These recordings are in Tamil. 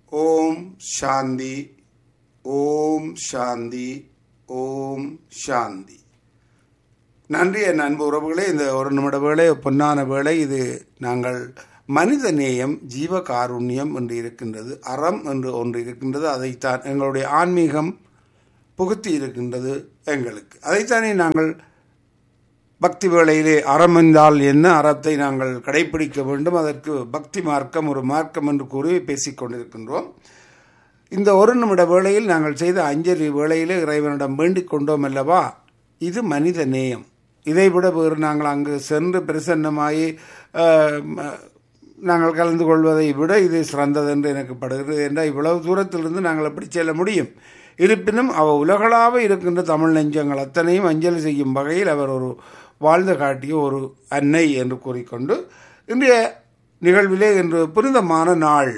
ஓம் சாந்தி ஓம் சாந்தி ஓம் சாந்தி நன்றி என் அன்பு உறவுகளே இந்த ஒரு நிமிட வேளை பொன்னான வேளை இது நாங்கள் மனித நேயம் ஜீவ காருண்யம் என்று இருக்கின்றது அறம் என்று ஒன்று இருக்கின்றது அதைத்தான் எங்களுடைய ஆன்மீகம் புகுத்தி இருக்கின்றது எங்களுக்கு அதைத்தானே நாங்கள் பக்தி வேளையிலே அறம் என்றால் என்ன அறத்தை நாங்கள் கடைபிடிக்க வேண்டும் அதற்கு பக்தி மார்க்கம் ஒரு மார்க்கம் என்று கூறி பேசிக் கொண்டிருக்கின்றோம் இந்த ஒரு நிமிட வேளையில் நாங்கள் செய்த அஞ்சலி வேளையிலே இறைவனிடம் வேண்டிக் கொண்டோம் அல்லவா இது மனித நேயம் இதைவிட வேறு நாங்கள் அங்கு சென்று பிரசன்னமாகி அஹ், ம- நாங்கள் கலந்து கொள்வதை விட இது சிறந்தது என்று எனக்கு படுகிறது என்றால் இவ்வளவு தூரத்திலிருந்து நாங்கள் எப்படி செல்ல முடியும் இருப்பினும் அவ உலகளாவ இருக்கின்ற தமிழ் நெஞ்சங்கள் அத்தனையும் அஞ்சலி செய்யும் வகையில் அவர் ஒரு வாழ்ந்து காட்டிய ஒரு அன்னை என்று கூறிக்கொண்டு இன்றைய நிகழ்விலே இன்று புனிதமான நாள்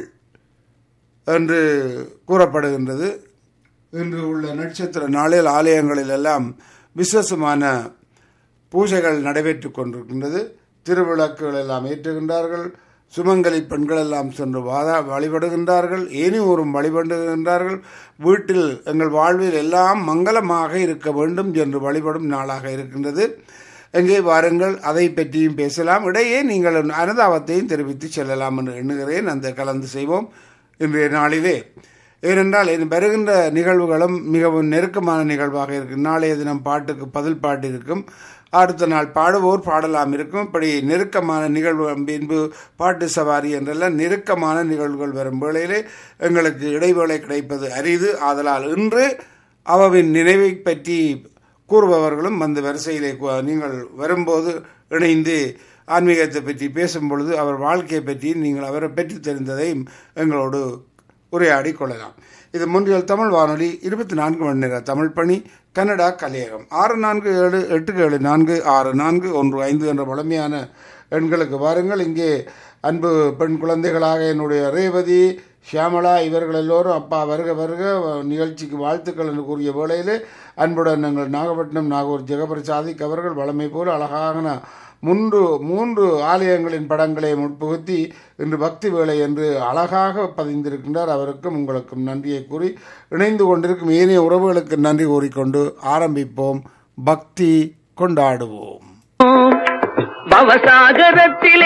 என்று கூறப்படுகின்றது இன்று உள்ள நட்சத்திர நாளில் ஆலயங்களில் எல்லாம் விசேஷமான பூஜைகள் நடைபெற்றுக் கொண்டிருக்கின்றது திருவிளக்குகள் எல்லாம் ஏற்றுகின்றார்கள் சுமங்கலி பெண்கள் எல்லாம் சென்று வாதா வழிபடுகின்றார்கள் ஏனியூரும் வழிபடுகின்றார்கள் வீட்டில் எங்கள் வாழ்வில் எல்லாம் மங்களமாக இருக்க வேண்டும் என்று வழிபடும் நாளாக இருக்கின்றது எங்கே வாருங்கள் அதை பற்றியும் பேசலாம் இடையே நீங்கள் அனுதாபத்தையும் தெரிவித்து செல்லலாம் என்று எண்ணுகிறேன் அந்த கலந்து செய்வோம் இன்றைய நாளிலே ஏனென்றால் இனி வருகின்ற நிகழ்வுகளும் மிகவும் நெருக்கமான நிகழ்வாக இருக்கும் நாளைய தினம் பாட்டுக்கு பதில் பாட்டு இருக்கும் அடுத்த நாள் பாடுவோர் பாடலாம் இருக்கும் இப்படி நெருக்கமான நிகழ்வு பின்பு பாட்டு சவாரி என்றெல்லாம் நெருக்கமான நிகழ்வுகள் வரும் வேளையிலே எங்களுக்கு இடைவேளை கிடைப்பது அரிது ஆதலால் இன்று அவவின் நினைவை பற்றி கூறுபவர்களும் அந்த வரிசையிலே கு- நீங்கள் வரும்போது இணைந்து ஆன்மீகத்தை பற்றி பேசும் பொழுது அவர் வாழ்க்கையை பற்றி நீங்கள் அவரை பற்றி தெரிந்ததையும் எங்களோடு உரையாடி கொள்ளலாம் இது முன்றியல் தமிழ் வானொலி இருபத்தி நான்கு மணி நேர தமிழ் பணி கன்னடா கலையகம் ஆறு நான்கு ஏழு எட்டு ஏழு நான்கு ஆறு நான்கு ஒன்று ஐந்து என்ற பழமையான எண்களுக்கு வாருங்கள் இங்கே அன்பு பெண் குழந்தைகளாக என்னுடைய ரேவதி ஷியாமளா இவர்கள் எல்லோரும் அப்பா வருக வருக நிகழ்ச்சிக்கு வாழ்த்துக்கள் என்று கூறிய வேளையிலே அன்புடன் எங்கள் நாகப்பட்டினம் நாகூர் ஜெகபிரசாதிக் அவர்கள் வளமை போல் அழகான மூன்று மூன்று ஆலயங்களின் படங்களை முற்புகுத்தி இன்று பக்தி வேலை என்று அழகாக பதிந்திருக்கின்றார் அவருக்கும் உங்களுக்கும் நன்றியை கூறி இணைந்து கொண்டிருக்கும் ஏனைய உறவுகளுக்கு நன்றி கூறிக்கொண்டு ஆரம்பிப்போம் பக்தி கொண்டாடுவோம் பவசாகரத்திலே